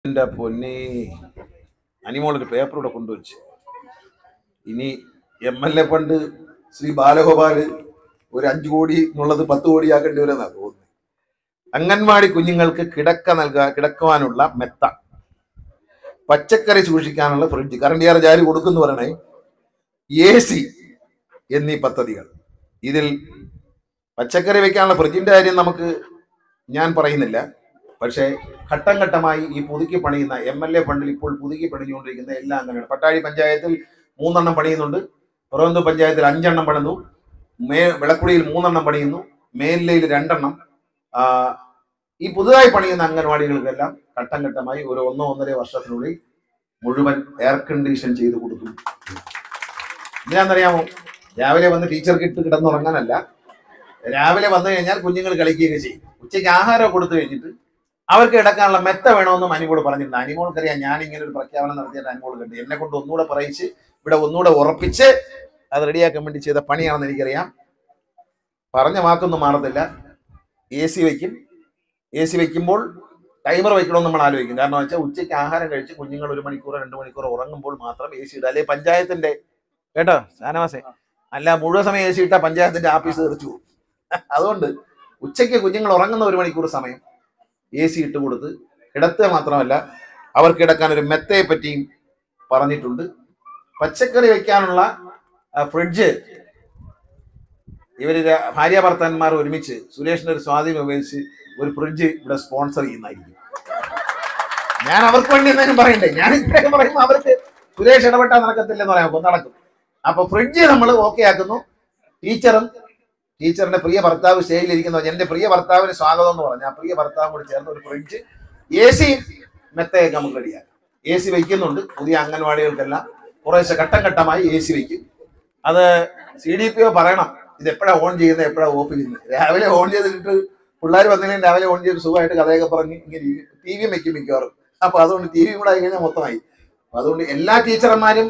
എന്റെ പൊന്നെ അനിമോളൊരു പേപ്പർ ഇവിടെ കൊണ്ടുവച്ച് ഇനി M L A fund Shri Balagopal ഒരു അഞ്ചു കോടി എന്നുള്ളത് പത്ത് കോടി ആക്കേണ്ടി വരുമെന്നാ തോന്നുന്നത് അംഗൻവാടി കുഞ്ഞുങ്ങൾക്ക് കിടക്ക നൽകുക കിടക്കുവാനുള്ള മെത്ത പച്ചക്കറി സൂക്ഷിക്കാനുള്ള ഫ്രിഡ്ജ് കറണ്ട് ചാർജ് ആര് കൊടുക്കുന്നു പറയണേ എ സി എന്നീ പദ്ധതികൾ ഇതിൽ പച്ചക്കറി വെക്കാനുള്ള ഫ്രിഡ്ജിന്റെ കാര്യം നമുക്ക് ഞാൻ പറയുന്നില്ല പക്ഷേ ഘട്ടം ഘട്ടമായി ഈ പുതുക്കി പണിയുന്ന എം എൽ എ ഫണ്ടിൽ ഇപ്പോൾ പുതുക്കി പണിഞ്ഞുകൊണ്ടിരിക്കുന്ന എല്ലാം അങ്ങനെയാണ് പട്ടാഴി പഞ്ചായത്തിൽ മൂന്നെണ്ണം പണിയുന്നുണ്ട് പുറവന്തൂർ പഞ്ചായത്തിൽ അഞ്ചെണ്ണം പണിതു മേ വിളക്കുടിയിൽ മൂന്നെണ്ണം പണിയുന്നു മേലിലയിൽ രണ്ടെണ്ണം ആ, ഈ പുതുതായി പണിയുന്ന അംഗൻവാടികൾക്കെല്ലാം ഘട്ടം ഘട്ടമായി ഒരു ഒന്നോ ഒന്നര വർഷത്തിനുള്ളിൽ മുഴുവൻ എയർ കണ്ടീഷൻ ചെയ്ത് കൊടുക്കും എന്തിനാണെന്നറിയാമോ രാവിലെ വന്ന് ടീച്ചർക്ക് ഇട്ട് കിടന്നുറങ്ങാനല്ല രാവിലെ വന്നു കഴിഞ്ഞാൽ കുഞ്ഞുങ്ങൾ കളിക്കുകയൊക്കെ ചെയ്യും ഉച്ചയ്ക്ക് ആഹാരം കൊടുത്തു കഴിഞ്ഞിട്ട് അവർക്ക് കിടക്കാനുള്ള മെത്ത വേണമെന്നും അനിമോൾ പറഞ്ഞിട്ടുണ്ട് അനിമോൾക്കറിയാം ഞാൻ ഇങ്ങനെ ഒരു പ്രഖ്യാപനം നടത്തിയിട്ട് അനിമോൾ കണ്ടു എന്നെ കൊണ്ട് ഒന്നുകൂടെ പറയിച്ച് ഇവിടെ ഒന്നുകൂടെ ഉറപ്പിച്ച് അത് റെഡിയാക്കാൻ വേണ്ടി ചെയ്ത പണിയാണെന്ന് എനിക്കറിയാം പറഞ്ഞ വാക്കൊന്നും മാറത്തില്ല എ സി വയ്ക്കും എ സി വെക്കുമ്പോൾ ടൈമർ വെക്കണമെന്ന് നമ്മൾ ആലോചിക്കും കാരണം വെച്ചാൽ ഉച്ചയ്ക്ക് ആഹാരം കഴിച്ച് കുഞ്ഞുങ്ങൾ ഒരു മണിക്കൂർ രണ്ട് മണിക്കൂർ ഉറങ്ങുമ്പോൾ മാത്രം എ സി ഇടുക അല്ലെങ്കിൽ പഞ്ചായത്തിന്റെ കേട്ടോ ഷാനവാസേ അല്ല മുഴുവൻ സമയം എ സി ഇട്ടാൽ പഞ്ചായത്തിന്റെ ആഫീസ് തെറിച്ചു പോകും അതുകൊണ്ട് ഉച്ചയ്ക്ക് കുഞ്ഞുങ്ങൾ ഉറങ്ങുന്ന ഒരു മണിക്കൂർ സമയം എ സി ഇട്ട് കൊടുത്ത് കിടത്തുക മാത്രമല്ല അവർക്ക് കിടക്കാൻ ഒരു മെത്തയെ പറ്റിയും പറഞ്ഞിട്ടുണ്ട് പച്ചക്കറി വെക്കാനുള്ള ആ, ഫ്രിഡ്ജ് ഇവര് ര- ഭാര്യ ഭർത്താക്കന്മാർ ഒരുമിച്ച് സുരേഷിന്റെ ഒരു സ്വാധീനം ഉപയോഗിച്ച് ഒരു ഫ്രിഡ്ജ് ഇവിടെ സ്പോൺസർ ചെയ്യുന്നതായിരിക്കും ഞാൻ അവർക്ക് വേണ്ടി എന്തെങ്കിലും പറയണ്ടേ ഞാൻ ഇത്രയും പറയുമ്പോൾ അവർക്ക് സുരേഷ് ഇടപെട്ടാൽ നടക്കത്തില്ലെന്ന് പറയാം അപ്പൊ നടക്കും അപ്പൊ ഫ്രിഡ്ജ് നമ്മൾ ഓക്കെ ആക്കുന്നു ടീച്ചറും ടീച്ചറിന്റെ പ്രിയ ഭർത്താവ് സ്റ്റേജിലിരിക്കുന്ന എന്റെ പ്രിയ ഭർത്താവിന് സ്വാഗതം എന്ന് പറഞ്ഞു ആ പ്രിയ ഭർത്താവും കൂടി ചേർന്ന് ഒരു ഫ്രിഡ്ജ് എ സി മെത്തയൊക്കെ നമുക്ക് റെഡിയാക്കാം എ സി വയ്ക്കുന്നുണ്ട് പുതിയ അംഗൻവാടികൾക്കെല്ലാം കുറേശ്ശെ ഘട്ടം ഘട്ടമായി എ സി വയ്ക്കും അത് സി ഡി പി ഒ പറയണം ഇത് എപ്പോഴാണ് ഓൺ ചെയ്യുന്നത് എപ്പോഴാണ് ഓഫ് ചെയ്യുന്നത് രാവിലെ ഓൺ ചെയ്തിട്ട് പിള്ളേർ വന്നില്ലെങ്കിൽ രാവിലെ ഓൺ ചെയ്ത് സുഖമായിട്ട് കഥയൊക്കെ പറഞ്ഞ് ഇങ്ങനെ ടി വി വെക്കും മിക്കവാറും അപ്പൊ അതുകൊണ്ട് ടി വി കൂടെ ആയി കഴിഞ്ഞാൽ മൊത്തമായി അപ്പൊ അതുകൊണ്ട് എല്ലാ ടീച്ചർമാരും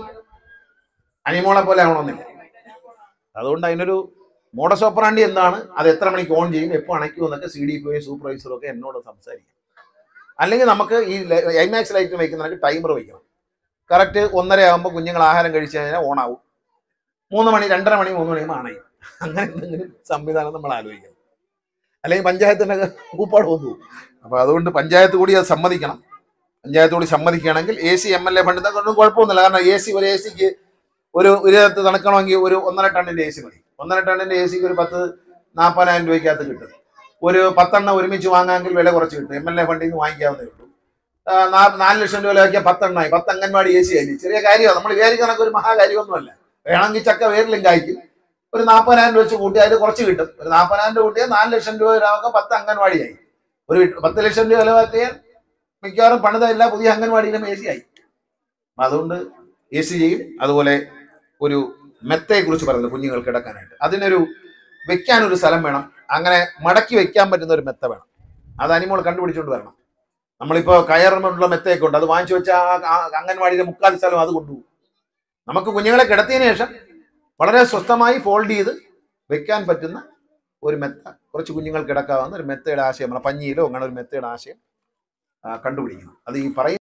അനിമോളെ പോലെ ആവണമെന്നില്ല അതുകൊണ്ട് അതിനൊരു മോഡസ് ഓപ്പറാണ്ടി എന്താണ് അത് എത്ര മണിക്ക് ഓൺ ചെയ്യും എപ്പോൾ അണയ്ക്കും എന്നൊക്കെ സി ഡി പി സൂപ്പർവൈസറും ഒക്കെ എന്നോട് സംസാരിക്കും അല്ലെങ്കിൽ നമുക്ക് ഈ ഐമാക്സ് ലൈറ്റ് വയ്ക്കുന്നതിനൊക്കെ ടൈമർ വയ്ക്കണം കറക്റ്റ് ഒന്നര ആകുമ്പോൾ കുഞ്ഞുങ്ങൾ ആഹാരം കഴിച്ചു കഴിഞ്ഞാൽ ഓൺ ആവും മൂന്ന് മണി രണ്ടര മണി മൂന്ന് മണിയുമ്പോൾ അണയും അങ്ങനെ എന്തെങ്കിലും സംവിധാനം നമ്മൾ ആലോചിക്കണം അല്ലെങ്കിൽ പഞ്ചായത്തിൻ്റെ കൂപ്പാട് വന്നു അപ്പൊ അതുകൊണ്ട് പഞ്ചായത്ത് കൂടി അത് സമ്മതിക്കണം പഞ്ചായത്ത് കൂടി സമ്മതിക്കുകയാണെങ്കിൽ A C M L A fund ഒന്നും കുഴപ്പമൊന്നുമില്ല കാരണം എ സി ഒരു എ സിക്ക് ഒരു ഇതിനകത്ത് തണുക്കണമെങ്കിൽ ഒരു ഒന്നര ടണ്ണിന്റെ എ സി മതി ഒന്നര ടണ്ണിന്റെ എ സിക്ക് ഒരു പത്ത് നാൽപ്പതിനായിരം രൂപയ്ക്കകത്ത് കിട്ടും ഒരു പത്തെണ്ണം ഒരുമിച്ച് വാങ്ങാമെങ്കിൽ വില കുറച്ച് കിട്ടും എം എൽ എ ഫണ്ടിൽ നിന്ന് വാങ്ങിക്കാവുന്നേ ഉള്ളൂ ആ, നാ- നാല് ലക്ഷം രൂപ വയ്ക്കാൻ പത്തെണ്ണമായി പത്ത് അംഗൻവാടി എ സി ആയി ചെറിയ കാര്യമാണ് നമ്മൾ വിചാരിക്കണക്ക് ഒരു മഹാകാര്യമൊന്നുമല്ല വേണമെങ്കിൽ ചക്ക വേരിലും കായ്ക്കും ഒരു നാൽപ്പതിനായിരം രൂപ വെച്ച് കൂട്ടി അതിൽ കുറച്ച് കിട്ടും ഒരു നാൽപ്പതിനായിരം രൂപ കൂട്ടിയാൽ നാല് ലക്ഷം രൂപ വരാമൊക്കെ പത്ത് അംഗൻവാടിയായി ഒരു വീട്ട്- പത്ത് ലക്ഷം രൂപ വിലവാക്കിയാൽ മിക്കവാറും പണിത എല്ലാ പുതിയ അംഗൻവാടിയിലും എ സി ആയി അപ്പൊ അതുകൊണ്ട് എ സി ചെയ്യും അതുപോലെ ഒരു മെത്തയെ കുറിച്ച് പറയുന്നത് കുഞ്ഞുങ്ങൾക്ക് കിടക്കാനായിട്ട് അതിനൊരു വെക്കാനൊരു സ്ഥലം വേണം അങ്ങനെ മടക്കി വെക്കാൻ പറ്റുന്ന ഒരു മെത്ത വേണം അത് അനിമോൾ കണ്ടുപിടിച്ചുകൊണ്ട് വരണം നമ്മളിപ്പോ കയറുള്ള മെത്തയൊക്കെ ഉണ്ട് അത് വാങ്ങിച്ചു വെച്ച അംഗൻവാടിയിലെ മുക്കാൽ സ്ഥലം അത് കൊണ്ടുപോകും നമുക്ക് കുഞ്ഞുങ്ങളെ കിടത്തിയതിനു ശേഷം വളരെ സ്വസ്ഥമായി ഫോൾഡ് ചെയ്ത് വെക്കാൻ പറ്റുന്ന ഒരു മെത്ത കുറച്ച് കുഞ്ഞുങ്ങൾ കിടക്കാവുന്ന ഒരു മെത്തയുടെ ആശയം നമ്മുടെ പഞ്ഞിയിലോ അങ്ങനെ ഒരു മെത്തയുടെ ആശയം ആ, കണ്ടുപിടിക്കണം അത് ഈ പറയുന്ന